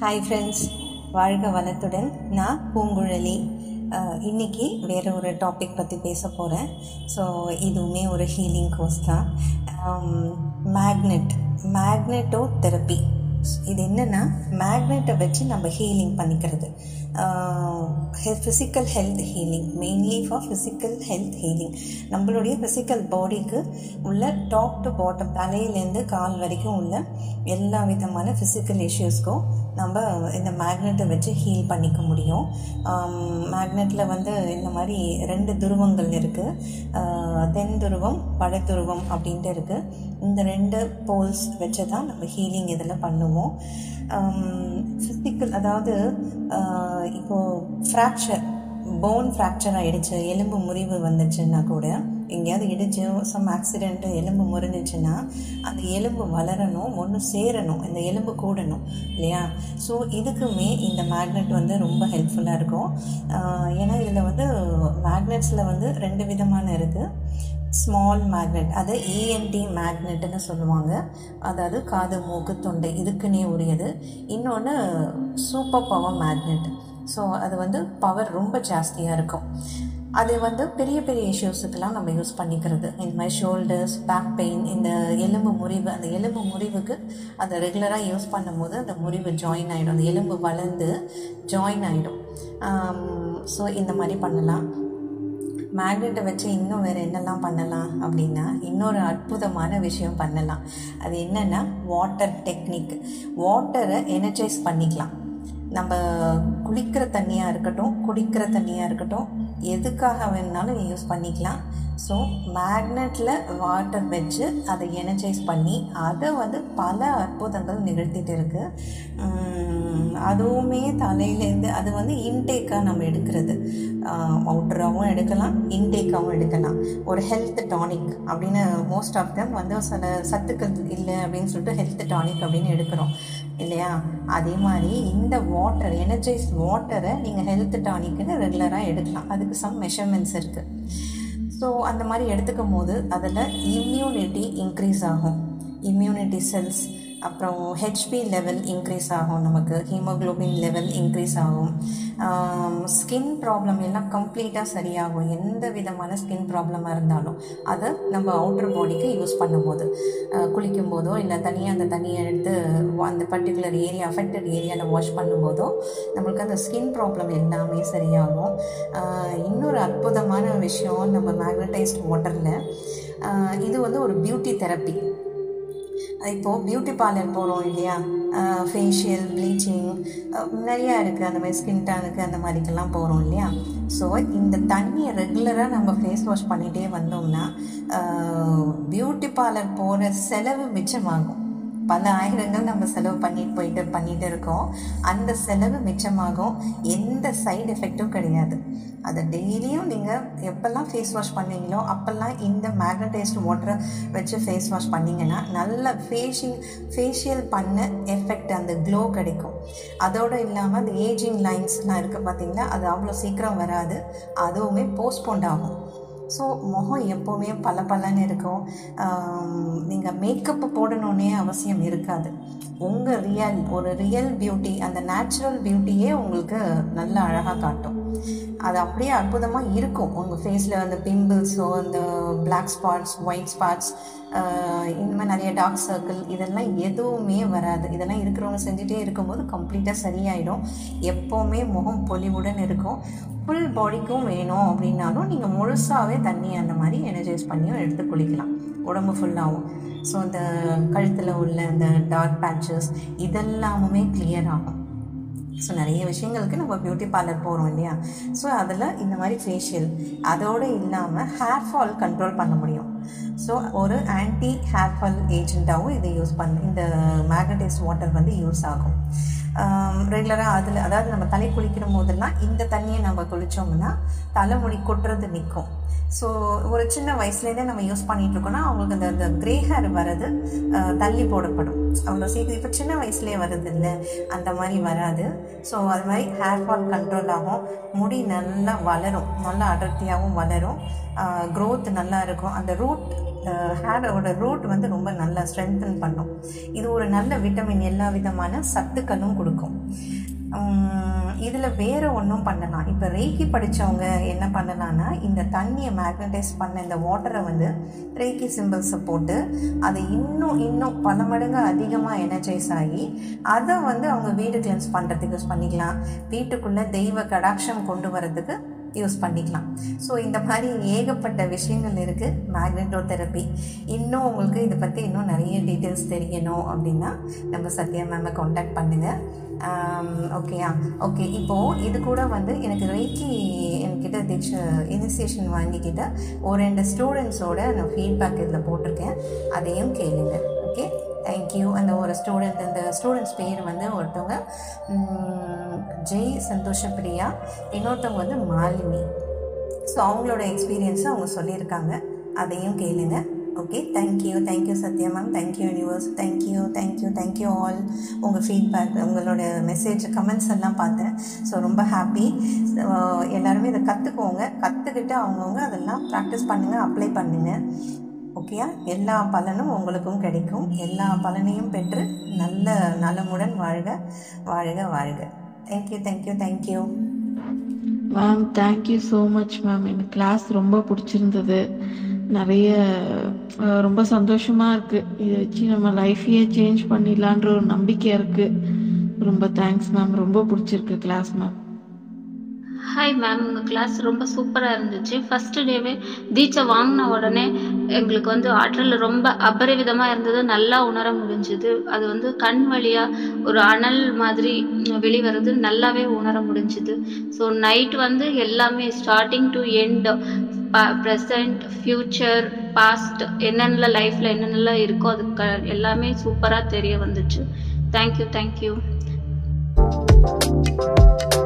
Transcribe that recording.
hi friends வாழ்க வளத்துடன் நான் பூங்குழலி அஹ், இன்னைக்கு வேறு ஒரு டாபிக் பற்றி பேச போகிறேன் ஸோ இதுவுமே ஒரு ஹீலிங் கோர்ஸ் தான் மேக்னெட் மேக்னெட்டோ தெரப்பி இது என்னென்னா மேக்னெட்டை வச்சு நம்ம ஹீலிங் பண்ணிக்கிறது physical health healing mainly for physical health healing நம்மளுடைய ஃபிசிக்கல் பாடிக்கு உள்ள டாப் டு பாட்டம் தலையிலேருந்து கால் வரைக்கும் உள்ள எல்லா விதமான ஃபிசிக்கல் இஷ்யூஸ்க்கும் நம்ம இந்த மேக்னெட்டை வச்சு ஹீல் பண்ணிக்க முடியும் மேக்னெட்டில் வந்து இந்த மாதிரி ரெண்டு துருவங்கள் இருக்குது தென் துருவம் வட துருவம் அப்படின்ட்டு இருக்குது இந்த ரெண்டு போல்ஸ் வச்சு தான் நம்ம ஹீலிங் இதில் பண்ணுவோம் ஃபிசிக்கல் அதாவது ஆஹ் இப்போது ஃப்ராக்சர் போன் ஃப்ராக்சர் ஆகிடுச்சு எலும்பு முறிவு வந்துச்சுன்னா கூட எங்கேயாவது இடிச்சு சம் ஆக்சிடெண்ட்டு எலும்பு முறிஞ்சிச்சுன்னா அந்த எலும்பு வளரணும் ஒன்று சேரணும் இந்த எலும்பு கூடணும் இல்லையா ஸோ இதுக்குமே இந்த மேக்னெட் வந்து ரொம்ப ஹெல்ப்ஃபுல்லாக இருக்கும் ஆஹ் ஏன்னா இதில் வந்து மேக்னெட்ஸில் வந்து ரெண்டு விதமான இருக்குது ஸ்மால் மேக்னெட் அது இஎன்டி மேக்னெட்னு சொல்லுவாங்க அதாவது காது மூக்கு தொண்டை இதுக்குன்னே உரியது இன்னொன்று சூப்பர் பவர் மேக்னெட் ஸோ அது வந்து பவர் ரொம்ப ஜாஸ்தியாக இருக்கும் அது வந்து பெரிய பெரிய இஷ்யூஸுக்கெல்லாம் நம்ம யூஸ் பண்ணிக்கிறது இந்த மாதிரி ஷோல்டர்ஸ் பேக் பெயின் இந்த எலும்பு முறிவு அந்த எலும்பு முறிவுக்கு அதை ரெகுலராக யூஸ் பண்ணும்போது அந்த முறிவு ஜாயின் ஆகிடும் அந்த எலும்பு வளர்ந்து ஜாயின் ஆகிடும் ஸோ இந்த மாதிரி பண்ணலாம் மேக்னெட்டை வச்சு இன்னும் வேறு என்னெல்லாம் பண்ணலாம் அப்படின்னா இன்னொரு அற்புதமான விஷயம் பண்ணலாம் அது என்னென்னா வாட்டர் டெக்னிக் வாட்டரை எனர்ஜைஸ் பண்ணிக்கலாம் நம்ம குளிக்கிற தண்ணியாக இருக்கட்டும் குடிக்கிற தண்ணியாக இருக்கட்டும் எதுக்காக வேணுனாலும் யூஸ் பண்ணிக்கலாம் ஸோ மேக்னெட்டில் வாட்டர் வச்சு அதை எனர்ஜைஸ் பண்ணி அதை வந்து பல அற்புதங்கள் நிகழ்த்திட்டு இருக்கு உம், அதுவுமே தலையிலேருந்து அது வந்து இன்டேக்காக நம்ம எடுக்கிறது அவுட்டராகவும் எடுக்கலாம் இன்டேக்காகவும் எடுக்கலாம் ஒரு ஹெல்த் டானிக் அப்படின்னு மோஸ்ட் ஆஃப் தம் வந்து சில சத்துக்கள் இல்லை அப்படின்னு சொல்லிட்டு ஹெல்த் டானிக் அப்படின்னு எடுக்கிறோம் இல்லையா அதே மாதிரி இந்த வாட்டர் எனர்ஜைஸ் வாட்டரை நீங்கள் ஹெல்த் டானிக்னு ரெகுலராக எடுக்கலாம் அதுக்கு சம் மெஷர்மெண்ட்ஸ் இருக்குது ஸோ அந்த மாதிரி எடுத்துக்கும் போது அதில் இம்யூனிட்டி இன்க்ரீஸ் ஆகும் இம்யூனிட்டி செல்ஸ் அப்புறம் ஹெச்பி லெவல் இன்க்ரீஸ் ஆகும் நமக்கு ஹீமோக்ளோபின் லெவல் இன்க்ரீஸ் ஆகும் ஸ்கின் ப்ராப்ளம் எல்லாம் கம்ப்ளீட்டாக சரியாகும் எந்த விதமான ஸ்கின் ப்ராப்ளமாக இருந்தாலும் அதை நம்ம அவுட்டர் பாடிக்கு யூஸ் பண்ணும்போது அஹ், குளிக்கும் போதோ இல்லை தனியாக அந்த தண்ணியை எடுத்து அந்த பர்டிகுலர் ஏரியா அஃபெக்டட் ஏரியாவில் வாஷ் பண்ணும்போதோ நம்மளுக்கு அந்த ஸ்கின் ப்ராப்ளம் எல்லாமே சரியாகும் ஆஹ் இன்னொரு அற்புதமான விஷயம் நம்ம மேக்னடைஸ்ட் வாட்டரில் இது வந்து ஒரு பியூட்டி தெரப்பி இப்போது பியூட்டி பார்லர் போகிறோம் இல்லையா ஃபேஷியல் ப்ளீச்சிங் நிறையா இருக்குது அந்த மாதிரி ஸ்கின் டேனுக்கு அந்த மாதிரிக்கெல்லாம் போகிறோம் இல்லையா ஸோ இந்த தண்ணியை ரெகுலராக நம்ம ஃபேஸ் வாஷ் பண்ணிகிட்டே வந்தோம்னா பியூட்டி பார்லர் போகிற செலவு மிச்சமாகும் பல ஆயிரங்கள் நம்ம செலவு பண்ணிட்டு போயிட்டு பண்ணிட்டு இருக்கோம் அந்த செலவு மிச்சமாகும் எந்த சைடு எஃபெக்ட்டும் கிடையாது அதை டெய்லியும் நீங்கள் எப்போல்லாம் ஃபேஸ் வாஷ் பண்ணுவீங்களோ அப்போல்லாம் இந்த மேக்னடைஸ்ட் வாட்டரை வச்சு ஃபேஸ் வாஷ் பண்ணிங்கன்னா நல்ல ஃபேஷியல் ஃபேஷியல் பண்ண எஃபெக்ட் அந்த க்ளோ கிடைக்கும் அதோடு இல்லாமல் அந்த ஏஜிங் லைன்ஸ்லாம் இருக்குது பார்த்தீங்களா அது அவ்வளோ சீக்கிரம் வராது அதுவுமே போஸ்ட்போண்ட் ஆகும் ஸோ முகம் எப்போவுமே பல பலன்னு இருக்கும் நீங்கள் மேக்கப்பு போடணுன்னே அவசியம் இருக்காது உங்கள் ரியல் ஒரு ரியல் பியூட்டி அந்த நேச்சுரல் பியூட்டியே உங்களுக்கு நல்ல அழகாக காட்டும் அது அப்படியே அற்புதமாக இருக்கும் உங்கள் ஃபேஸில் அந்த பிம்பிள்ஸோ அந்த பிளாக் ஸ்பாட்ஸ் ஒயிட் ஸ்பாட்ஸ் இந்த மாதிரி நிறைய டார்க் சர்க்கிள் இதெல்லாம் எதுவுமே வராது இதெல்லாம் இருக்கிறவங்க செஞ்சுட்டே இருக்கும்போது கம்ப்ளீட்டாக சரியாயிடும் எப்போவுமே முகம் பொலிவுடன் இருக்கும் ஃபுல் பாடிக்கும் வேணும் அப்படின்னாலும் நீங்கள் முழுசாகவே தண்ணி அந்த மாதிரி எனர்ஜைஸ் பண்ணியும் எடுத்து குளிக்கலாம் உடம்பு ஃபுல்லாகும் ஸோ அந்த கழுத்தில் உள்ள அந்த டார்க் பேட்சஸ் இதெல்லாமுமே கிளியர் ஆகும் ஸோ நிறைய விஷயங்களுக்கு நம்ம பியூட்டி பார்லர் போகிறோம் இல்லையா ஸோ அதில் இந்த மாதிரி ஃபேஷியல் அதோடு இல்லாமல் ஹேர் ஃபால் கண்ட்ரோல் பண்ண முடியும் ஸோ ஒரு ஆன்டி ஹேர் ஃபால் ஏஜெண்ட்டாகவும் இதை யூஸ் பண்ண இந்த மேக்னடைஸ் வாட்டர் வந்து யூஸ் ஆகும் ரெகுலராக அதில் அதாவது நம்ம தலை குளிக்கிற போதெல்லாம் இந்த தண்ணியை நம்ம குளித்தோம்னா தலைமுடி கொட்டுறது நிற்கும் ஸோ ஒரு சின்ன வயசுலேருந்தே நம்ம யூஸ் பண்ணிட்டு இருக்கோம்னா அவங்களுக்கு அந்த அந்த கிரே ஹேர் வர்றது அஹ், தள்ளி போடப்படும் அவ்வளோ சீக்கிரம் இப்போ சின்ன வயசுலேயே வருது இல்லை அந்த மாதிரி வராது ஸோ அது மாதிரி ஹேர் ஃபால் கண்ட்ரோல் ஆகும் முடி நல்லா வளரும் நல்லா அடர்த்தியாகவும் வளரும் க்ரோத் நல்லா இருக்கும் அந்த ரூட் ரூட் ஹேரோட ரூட் வந்து ரொம்ப நல்லா ஸ்ட்ரென்தன் பண்ணும் இது ஒரு நல்ல விட்டமின் எல்லா விதமான சத்துக்களும் கொடுக்கும் இதில் வேறு ஒன்றும் பண்ணலாம் இப்போ ரேக்கி படித்தவங்க என்ன பண்ணலான்னா இந்த தண்ணியை மேக்னடைஸ் பண்ண இந்த வாட்டரை வந்து ரேக்கி சிம்பிள்ஸை போட்டு அதை இன்னும் இன்னும் பல மடங்கு அதிகமாக எனர்ஜைஸ் ஆகி அதை வந்து அவங்க வீடு கிளென்ஸ் பண்ணுறதுக்கு யூஸ் பண்ணிக்கலாம் வீட்டுக்குள்ளே தெய்வ கடாட்சம் கொண்டு வரதுக்கு யூஸ் பண்ணிக்கலாம் ஸோ இந்த மாதிரி ஏகப்பட்ட விஷயங்கள் இருக்குது மேக்னெட்டோ தெரப்பி இன்னும் உங்களுக்கு இதை பற்றி இன்னும் நிறைய டீட்டெயில்ஸ் தெரியணும் அப்படின்னா நம்ம சத்யா மேமை காண்டாக்ட் பண்ணுங்கள் ஓகேயா ஓகே இப்போது இது கூட வந்து எனக்கு ரேக்கி என்கிட்ட திச்சு இனிஷியேஷன் வாங்கிக்கிட்ட ஒரு ரெண்டு ஸ்டூடெண்ட்ஸோட நான் ஃபீட்பேக் இதில் போட்டிருக்கேன் அதையும் கேளுங்க ஓகே தேங்க்யூ அந்த ஒரு ஸ்டூடெண்ட் அந்த ஸ்டூடெண்ட்ஸ் பேர் வந்து ஒருத்தவங்க ஜெய் சந்தோஷப்பிரியா இன்னொருத்தவங்க வந்து மாலினி ஸோ அவங்களோட எக்ஸ்பீரியன்ஸை அவங்க சொல்லியிருக்காங்க அதையும் கேளுங்க okay thank you thank you Sathya ma'am thank you universe thank you thank you thank you all உங்கள் ஃபீட்பேக் உங்களோட மெசேஜ் கமெண்ட்ஸ் எல்லாம் பார்த்தேன் ஸோ ரொம்ப ஹாப்பி எல்லாருமே இதை கற்றுக்கோங்க கற்றுக்கிட்டு அவங்கவுங்க அதெல்லாம் ப்ராக்டிஸ் பண்ணுங்கள் அப்ளை பண்ணுங்கள் ஓகேயா எல்லா பலனும் உங்களுக்கும் கிடைக்கும் எல்லா பலனையும் பெற்று நல்ல நலமுடன் வாழ்க வாழ்க வாழ்க thank you thank you thank you ma'am thank you so much ma'am எனக்கு கிளாஸ் ரொம்ப பிடிச்சிருந்தது நிறைய அஹ், ரொம்ப சந்தோஷமா இருக்கு இதை வச்சு நம்ம லைஃபையே சேஞ்ச் பண்ணிடலான்ற ஒரு நம்பிக்கை இருக்கு ரொம்ப தேங்க்ஸ் மேம் ரொம்ப பிடிச்சிருக்கு கிளாஸ் மேம் ஹாய் மேம் உங்கள் கிளாஸ் ரொம்ப சூப்பராக இருந்துச்சு ஃபர்ஸ்ட் டேவே தீட்சை வாங்கின உடனே எங்களுக்கு வந்து ஆற்றல் ரொம்ப அபரிவிதமாக இருந்தது நல்லா உணர முடிஞ்சுது அது வந்து கண் வழியாக ஒரு அனல் மாதிரி வெளிவருது நல்லாவே உணர முடிஞ்சுது ஸோ நைட் வந்து எல்லாமே starting to end present future past என்னென்ன லைஃப்பில் என்னென்னலாம் இருக்கோ அது க எல்லாமே சூப்பராக தெரிய வந்துச்சு தேங்க்யூ தேங்க்யூ